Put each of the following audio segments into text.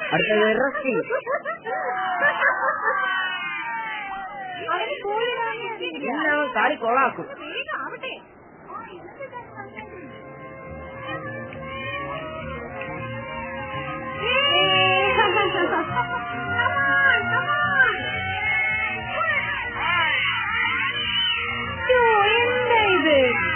അടുത്തത് റസ്റ്റി ഇന്ന് അവൻ കളി കൊളാക്കും എന്താ ഇത്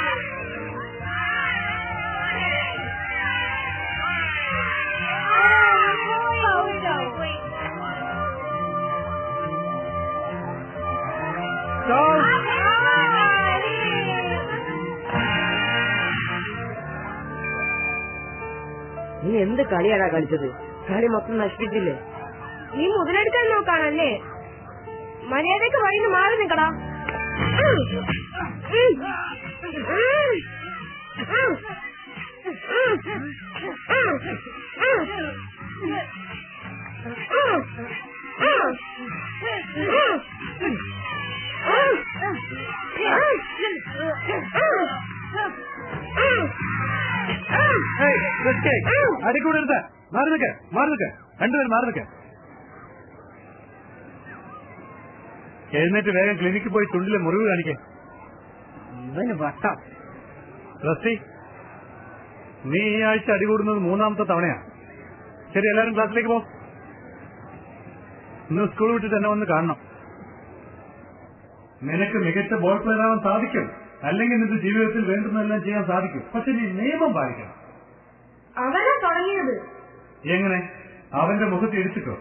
നീ എന്ത് കളിയാടാ കളിച്ചത് കളി മൊത്തം നശിപ്പിച്ചില്ലേ നീ മുതലെടുക്കാൻ നോക്കാണല്ലേ മര്യാദക്ക് വഴിന്ന് മാറി നിക്കടാ അടിക്കൂടരുത് മാറി നിൽക്ക് മാറി നിൽക്ക് രണ്ടുപേരും മാറി നിൽക്ക് എഴുന്നേറ്റ് വേഗം ക്ലിനിക്കിൽ പോയി ചുണ്ടിലെ മുറിവ് കാണിക്കേ ഇവന് വട്ടം റസ്റ്റി നീ ഈ ആഴ്ച അടികൂടുന്നത് മൂന്നാമത്തെ തവണയാ ശരി എല്ലാവരും ക്ലാസ്സിലേക്ക് പോ ഇന്ന് സ്കൂൾ വിട്ടിട്ട് എന്നെ വന്ന് കാണണം നിനക്ക് മികച്ച ബോൾ പ്ലെയർ ആവാൻ സാധിക്കും അല്ലെങ്കിൽ നിന്റെ ജീവിതത്തിൽ വേണ്ടുന്നതെല്ലാം ചെയ്യാൻ സാധിക്കും പക്ഷെ നീ നിയമം പാലിക്കണം അവനാ തുടങ്ങിയത് എങ്ങനെ അവന്റെ മുഖത്ത് ഇടിച്ചിട്ടോ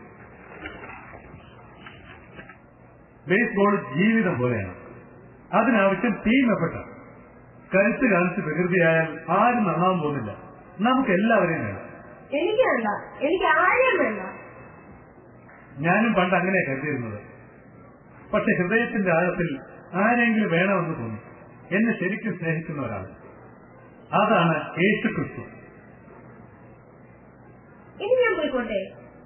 ബേസ്ബോൾ ജീവിതം പോലെയാണ് അതിനാവശ്യം ടീം എഫർട്ട് കരുത്ത് കാണിച്ച് പ്രകൃതിയായാൽ ആരും നന്നാവാൻ പോകുന്നില്ല നമുക്ക് എല്ലാവരെയും വേണം എനിക്ക് വേണ്ട എനിക്ക് ആരെയും വേണ്ട ഞാനും പണ്ട് അങ്ങനെയാ കരുതിയിരുന്നത് പക്ഷെ ഹൃദയത്തിന്റെ ആഴത്തിൽ ആരെങ്കിലും വേണമെന്ന് തോന്നി എന്നെ ശരിക്കും സ്നേഹിക്കുന്ന ഒരാൾ അതാണ് യേശു ക്രിസ്തു ഇനി ഞാൻ പോയിക്കോട്ടെ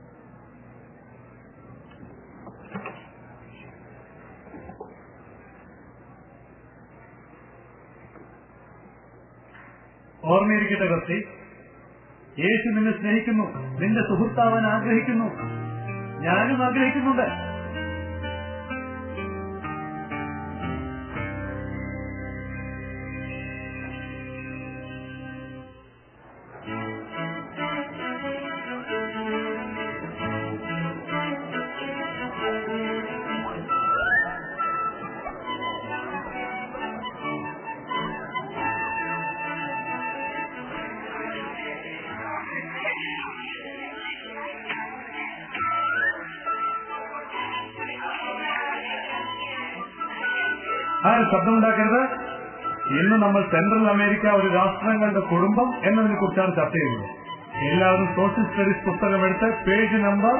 ഓർമ്മയിരിക്കട്ടെ കർത്തി യേശു നിന്നെ സ്നേഹിക്കുന്നു നിന്റെ സുഹൃത്താവാൻ ആഗ്രഹിക്കുന്നു ഞാനും ആഗ്രഹിക്കുന്നുണ്ട് ആരും ശബ്ദമുണ്ടാക്കരുത് ഇന്ന് നമ്മൾ സെൻട്രൽ അമേരിക്ക ഒരു രാഷ്ട്രങ്ങളുടെ കുടുംബം എന്നതിനെ കുറിച്ചാണ് ചർച്ച ചെയ്യുന്നത് എല്ലാവരും സോഷ്യൽ സ്റ്റഡീസ് പുസ്തകം എടുത്ത് പേജ് നമ്പർ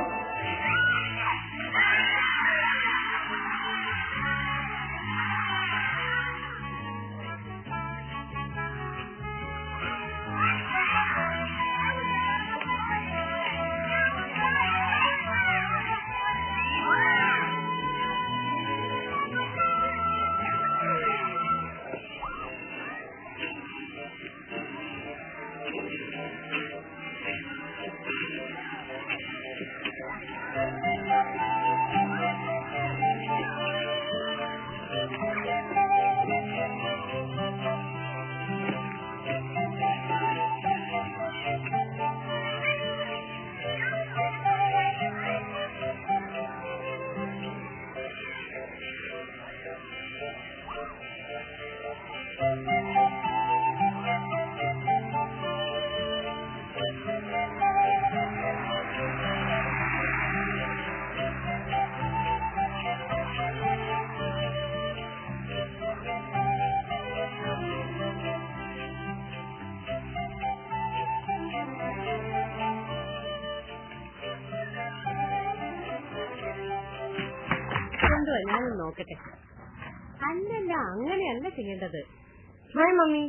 കൊണ്ടുവാ ഞാനൊന്ന് നോക്കട്ടെ അല്ലല്ല അങ്ങനെയല്ല ചെയ്യേണ്ടത് ഹായ് മമ്മി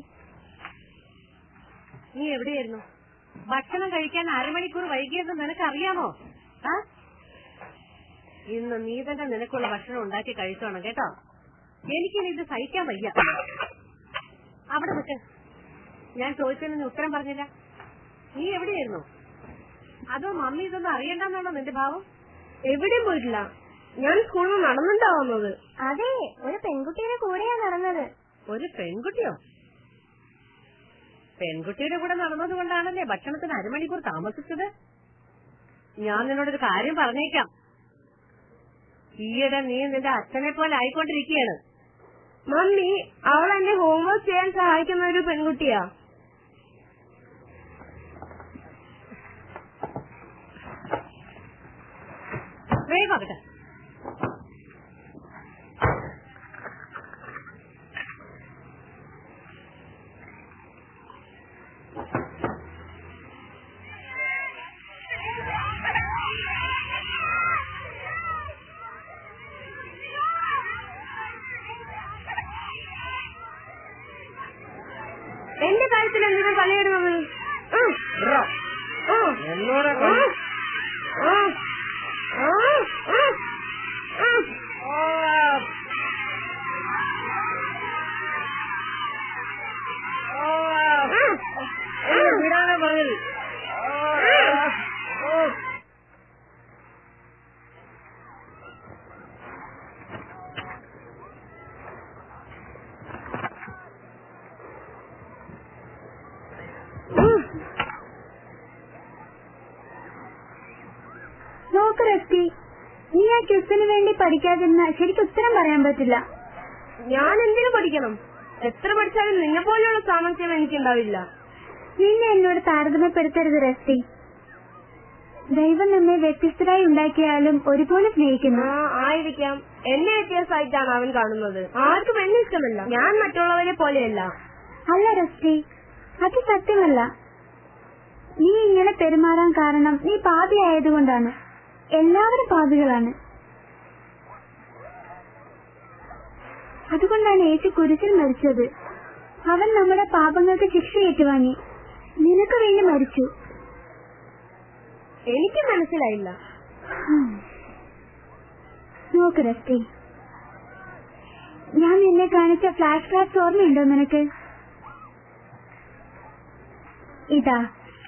നീ എവിടെയായിരുന്നു ഭക്ഷണം കഴിക്കാൻ അരമണിക്കൂർ വൈകിയെന്ന് നിനക്കറിയാമോ ആ ഇന്ന് നീ തന്നെ നിനക്കുള്ള ഭക്ഷണം ഉണ്ടാക്കി കഴിച്ചോണം കേട്ടോ എനിക്കിനി ഇത് സഹിക്കാൻ വയ്യ അവിടെ നിൽക്ക് ഞാൻ ചോദിച്ചതിന് നീ ഉത്തരം പറഞ്ഞില്ല നീ എവിടെയായിരുന്നു അതോ മമ്മി ഇതൊന്നും അറിയണ്ടെന്നാണോ നിന്റെ ഭാവം എവിടെയും പോയിട്ടില്ല ഞാൻ സ്കൂളിൽ നിന്ന് നടന്നിട്ടാ വന്നത് അതെ ഒരു പെൺകുട്ടിയുടെ കൂടെയാ നടന്നത് ഒരു പെൺകുട്ടിയോ പെൺകുട്ടിയുടെ കൂടെ നടന്നത് കൊണ്ടാണല്ലേ ഭക്ഷണത്തിന് അരമണിക്കൂർ താമസിച്ചത് ഞാൻ നിന്നോടൊരു കാര്യം പറഞ്ഞേക്കാം ഈയിടെ നീ നിന്റെ അച്ഛനെ പോലെ ആയിക്കൊണ്ടിരിക്കുകയാണ് മമ്മി അവൾ എന്നെ ഹോംവർക്ക് ചെയ്യാൻ സഹായിക്കുന്ന ഒരു പെൺകുട്ടിയാ വേഗം ആകട്ടെ എന്റെ കാര്യത്തിൽ എന്തിനാ കളിയിടുന്നത് ഉം. ഉം. എന്നോട് ഉം. ഉം. ഉം. ഉം. ഉം. ഉം. ഉം. വിടാനാ പറഞ്ഞത് നോക്ക് റെസ്റ്റി നീ ആ ക്വസ്റ്റിന് വേണ്ടി പഠിക്കാതിരുന്ന ശരിക്കും ഉത്തരം പറയാൻ പറ്റില്ല ഞാൻ എന്തിനു പഠിക്കണം എത്ര പഠിച്ചാലും നിന്നെ പോലെയുള്ള സാമർത്ഥ്യം എനിക്കുണ്ടാവില്ല നിന്നെ എന്നോട് താരതമ്യപ്പെടുത്തരുത് റെസ്റ്റി ദൈവം നമ്മെ വ്യത്യസ്തരായി ഉണ്ടാക്കിയാലും ഒരുപോലെ സ്നേഹിക്കുന്നു ആ ആയിരിക്കാം എന്നെ വ്യത്യാസമായിട്ടാണ് അവൻ കാണുന്നത് ആർക്കും എന്നെ ഇഷ്ടമല്ല ഞാൻ മറ്റുള്ളവരെ പോലെയല്ല അല്ല റെസ്റ്റി അത് സത്യമല്ല നീ ഇങ്ങനെ പെരുമാറാൻ കാരണം നീ പാപിയായതുകൊണ്ടാണ് എല്ലാവരും പാപികളാണ് അതുകൊണ്ടാണ് യേശു കുരിശിൽ മരിച്ചത് അവൻ നമ്മുടെ പാപങ്ങൾക്ക് ശിക്ഷ ഏറ്റുവാങ്ങി നിനക്ക് വേണ്ടി മരിച്ചു എനിക്ക് മനസ്സിലായില്ല ഉം. നോക്ക് റസ്റ്റി ഞാൻ നിന്നെ കാണിച്ച ഫ്ലാഷ് കാർഡ്സ് ഓർമ്മയുണ്ടോ നിനക്ക് ഇതാ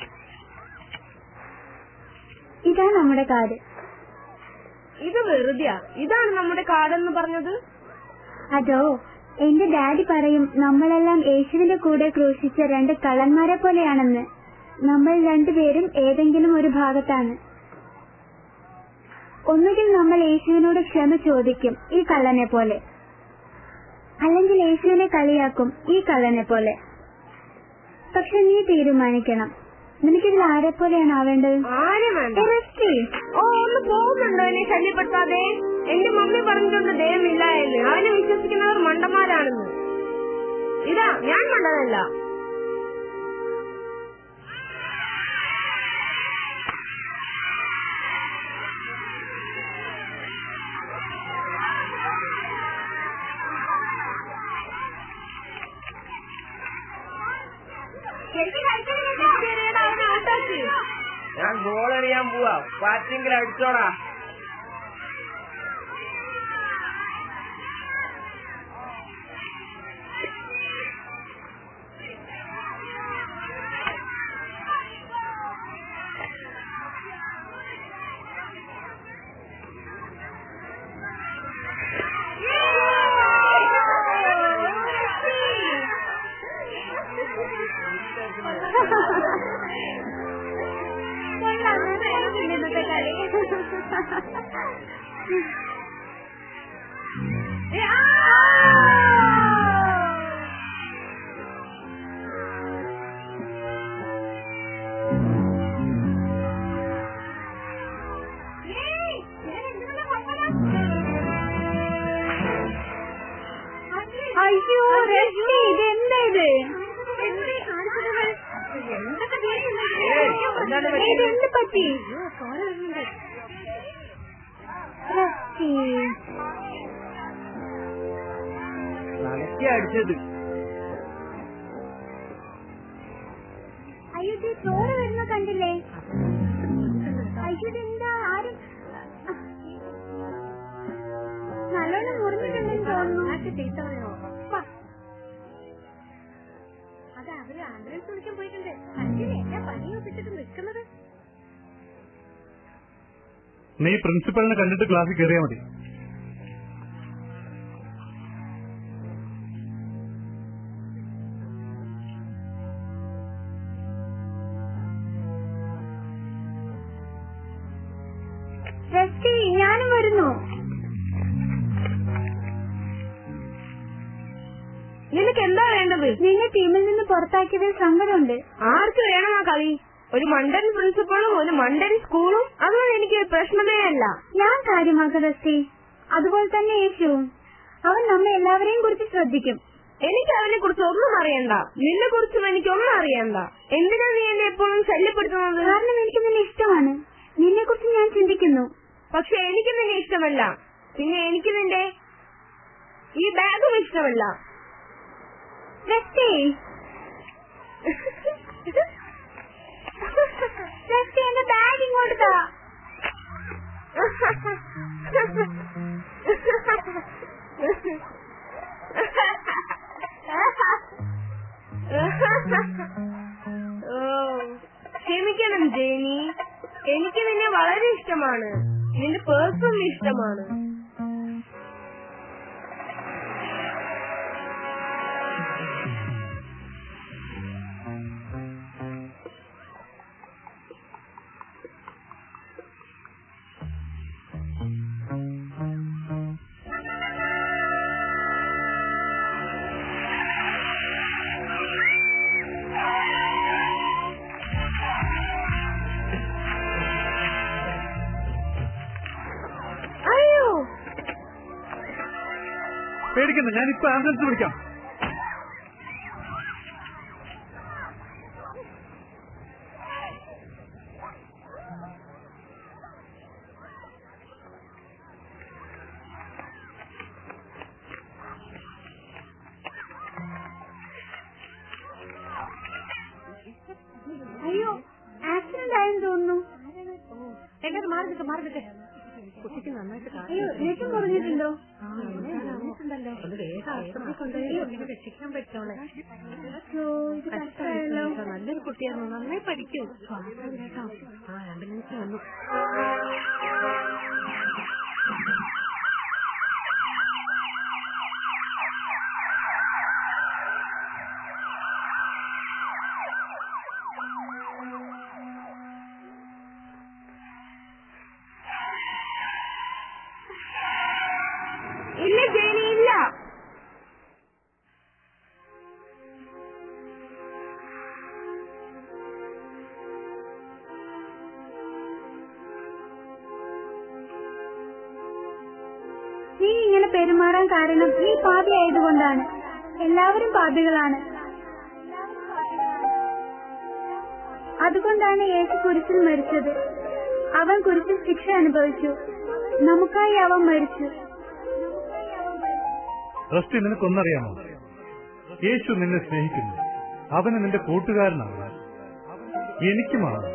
ഇതാ നമ്മുടെ കാർഡ് ഇത് വെറുതെയാ ഇതാണ് നമ്മുടെ കാടെന്ന് പറഞ്ഞത് അതോ എന്റെ ഡാഡി പറയും നമ്മളെല്ലാം യേശുവിന്റെ കൂടെ ക്രൂശിച്ച രണ്ട് കള്ളന്മാരെ പോലെയാണെന്ന് നമ്മൾ രണ്ടുപേരും ഏതെങ്കിലും ഒരു ഭാഗത്താണ് ഒന്നുകിൽ നമ്മൾ യേശുവിനോട് ക്ഷമ ചോദിക്കും ഈ കള്ളനെ പോലെ അല്ലെങ്കിൽ യേശുവിനെ കളിയാക്കും ഈ കള്ളനെ പോലെ പക്ഷെ നീ തീരുമാനിക്കണം നിനക്കിതിൽ ആരെ പോലെയാണ് ആവേണ്ടത് ആരും വേണ്ട റെസ്റ്റി ഓ ഒന്ന് പോകുന്നുണ്ടോ എന്നെ ശല്യപ്പെടുത്താതെ എന്റെ മമ്മി പറഞ്ഞിട്ടുണ്ട് ദൈവമില്ല എന്ന് അവനെ വിശ്വസിക്കുന്നവർ മണ്ടന്മാരാണെന്ന് ഇതാ ഞാൻ മണ്ടനല്ല ശരിയെടാ, അവനെ ഔട്ടാക്ക്. ഞാൻ ബോൾ എറിയാൻ പോവാ പാറ്റെങ്കിൽ അടിച്ചോടാ അയ്യോ റെസ്റ്റി ഇതെന്താ ഇത് എന്താണ് പറ്റിയത്? ഇതെന്ത് പറ്റി റെസ്റ്റി നനക്കി അടിച്ചത് അയ്യോ ഇത് ചോറ് വരുന്ന കണ്ടില്ലേ അയ്യോ ഇതെന്താ ആരും നല്ലോണം മുറിഞ്ഞിട്ടുണ്ടെന്ന് തോന്നുന്നു വാ. അത് അവര് ആംബുലൻസ് വിളിക്കാൻ പോയിട്ടുണ്ട് കണ്ടില്ലേ എന്നെ പനി ഒപ്പിച്ചിട്ട് നിൽക്കുന്നത് നീ പ്രിൻസിപ്പലിനെ കണ്ടിട്ട് ക്ലാസ്സിൽ കയറിയാൽ മതി റെസ്റ്റി ഞാനും വരുന്നു നിനക്ക് എന്താ വേണ്ടത് നിന്നെ ടീമിൽ നിന്ന് പുറത്താക്കിയതിൽ സങ്കടമുണ്ട് ആർക്ക് വേണം ആ കളി ഒരു മണ്ടൻ പ്രിൻസിപ്പളും ഒരു മണ്ടൻ സ്കൂളും അതൊന്നും എനിക്ക് പ്രശ്നമേ അല്ല ഞാൻ കാര്യമാക്കും റെസ്റ്റി അതുപോലെ തന്നെ യേശുവും അവൻ നമ്മെ എല്ലാവരെയും കുറിച്ച് ശ്രദ്ധിക്കും എനിക്ക് അവനെ കുറിച്ച് ഒന്നും അറിയണ്ട നിന്നെ കുറിച്ചും എനിക്ക് ഒന്നും അറിയണ്ട എന്തിനാ നീ എന്നെ എപ്പോഴും ശല്യപ്പെടുത്തുന്നത് കാരണം എനിക്ക് നിന്നെ ഇഷ്ടമാണ് നിന്നെ കുറിച്ച് ഞാൻ ചിന്തിക്കുന്നു പക്ഷെ എനിക്ക് നിന്നെ ഇഷ്ടമല്ല പിന്നെ എനിക്ക് നിന്റെ ഈ ബാഗും ഇഷ്ടമല്ല റെസ്റ്റി റെസ്റ്റി എന്റെ ബാഗ് ഇങ്ങോട്ട് താ ഓ, ക്ഷമിക്കണം ജേനി എനിക്ക് നിന്നെ വളരെ ഇഷ്ടമാണ് നിന്റെ പേഴ്സും ഇഷ്ടമാണ് അയ്യോ പേടിക്കണ്ട ഞാൻ ഇപ്പൊ ആംബുലൻസ് വിളിക്കാം അയ്യോ ആക്സിഡന്റ് ആയെന്ന് തോന്നുന്നു എല്ലാരും മാറി നിൽക്ക് മാറി നിൽക്ക് കുട്ടിക്ക് നന്നായിട്ട് അയ്യോ രക്തം കുറഞ്ഞിട്ടുണ്ടോ കാണുന്നുണ്ടല്ലോ അത് വേഗം ആശുപത്രി കൊണ്ടുപോയി കുട്ടിയെ രക്ഷിക്കാൻ പറ്റോളെ അയ്യോ, ഇത് കഷ്ടമായല്ലോ നല്ലൊരു കുട്ടിയായിരുന്നു നന്നായി പഠിക്കും ശ്വാസം കേട്ടോ ആ ആംബുലൻസ് വന്നു ഇല്ല ജേനി ഇല്ല നീ ഇങ്ങനെ പെരുമാറാൻ കാരണം നീ പാപി ആയതുകൊണ്ടാണ് എല്ലാവരും പാപികളാണ് അതുകൊണ്ടാണ് യേശു കുരിശിൽ മരിച്ചത് അവൻ കുരിശിൽ ശിക്ഷ അനുഭവിച്ചു നമുക്കായി അവൻ മരിച്ചു റസ്റ്റി നിനക്കൊന്നറിയാമോ യേശു നിന്നെ സ്നേഹിക്കുന്നു അവന് നിന്റെ കൂട്ടുകാരനാണ് എനിക്കുമാണ്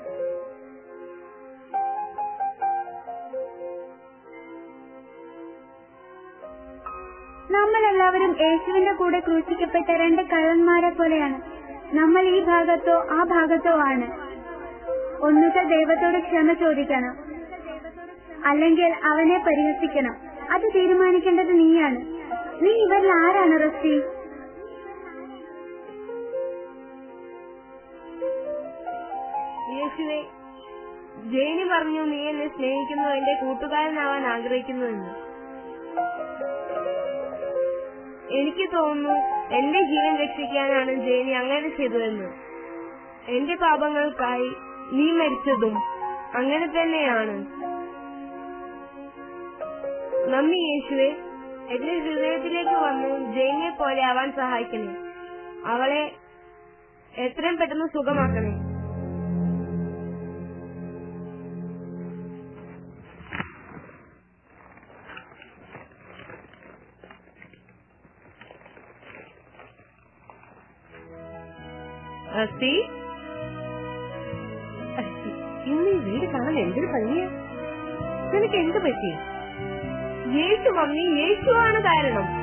നമ്മൾ എല്ലാവരും യേശുവിന്റെ കൂടെ ക്രൂശിക്കപ്പെട്ട രണ്ട് കള്ളന്മാരെ പോലെയാണ് നമ്മൾ ഈ ഭാഗത്തോ ആ ഭാഗത്തോ ആണ് ഒന്നുകിൽ ദൈവത്തോട് ക്ഷമ ചോദിക്കണം അല്ലെങ്കിൽ അവനെ പരിഹസിക്കണം അത് തീരുമാനിക്കേണ്ടത് നീയാണ് നീ ഇവരിൽ ആരാണ് റസ്റ്റി യേശുവെ ജേനി പറഞ്ഞു നീ എന്നെ സ്നേഹിക്കുന്നു എന്റെ കൂട്ടുകാരനാവാൻ ആഗ്രഹിക്കുന്നുവെന്ന് എനിക്ക് തോന്നുന്നു എന്റെ ജീവൻ രക്ഷിക്കാനാണ് ജേനി അങ്ങനെ ചെയ്തതെന്ന് എന്റെ പാപങ്ങൾക്കായി നീ മരിച്ചതും അങ്ങനെ തന്നെയാണ് നന്ദി യേശുവെ എന്റെ ഹൃദയത്തിലേക്ക് വന്ന് ജേനിയെ പോലെ ആവാൻ സഹായിക്കണേ അവളെ എത്രയും പെട്ടെന്ന് സുഖമാക്കണേ അസ്തി ഇന്ന് ഈ വീട് കാണാൻ എന്തൊരു ഭംഗിയാ നിനക്ക് എന്ത് പറ്റി യേശു മമ്മി യേശുവാണ് കാരണം